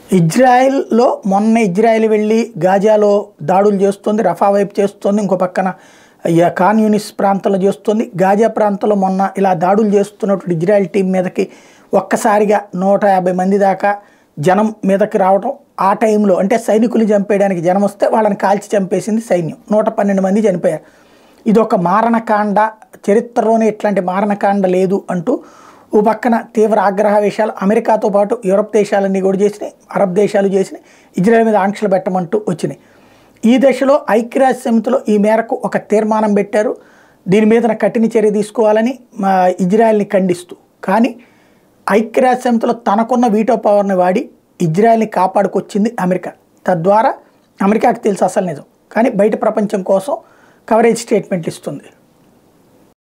ఇజ్రాయెల్లో మొన్న ఇజ్రాయెల్ వెళ్ళి గాజాలో దాడులు చేస్తుంది రఫా వైపు చేస్తుంది ఇంకో పక్కన య- ఖాన్ యూనిస్ ప్రాంతంలో చేస్తుంది గాజా ప్రాంతంలో మొన్న ఇలా దాడులు చేస్తున్నటువంటి ఇజ్రాయెల్ టీం మీదకి ఒక్కసారిగా నూట యాభై మంది దాకా జనం మీదకి రావటం ఆ టైంలో అంటే సైనికులు చంపేయడానికి జనం వస్తే వాళ్ళని కాల్చి చంపేసింది సైన్యం నూట పన్నెండు మంది చనిపోయారు ఇది ఒక మారణకాండ చరిత్రలోనే ఇట్లాంటి మారణకాండ లేదు అంటూ ఓ పక్కన తీవ్ర ఆగ్రహవేశాలు అమెరికాతో పాటు యూరప్ దేశాలన్నీ కూడా చేసినాయి అరబ్ దేశాలు చేసినాయి ఇజ్రాయెల్ మీద ఆంక్షలు పెట్టమంటూ వచ్చినాయి ఈ దశలో ఐక్యరాజ్య సమితిలో ఈ మేరకు ఒక తీర్మానం పెట్టారు దీని మీద కఠిన చర్య తీసుకోవాలని మా ఇజ్రాయెల్ని ఖండిస్తూ కానీ ఐక్యరాజ్య సమితిలో తనకున్న వీటో పవర్ని వాడి ఇజ్రాయెల్ని కాపాడుకొచ్చింది అమెరికా తద్వారా అమెరికాకి తెలుసు అసలు నిజం కానీ బయట ప్రపంచం కోసం కవరేజ్ స్టేట్మెంట్లు ఇస్తుంది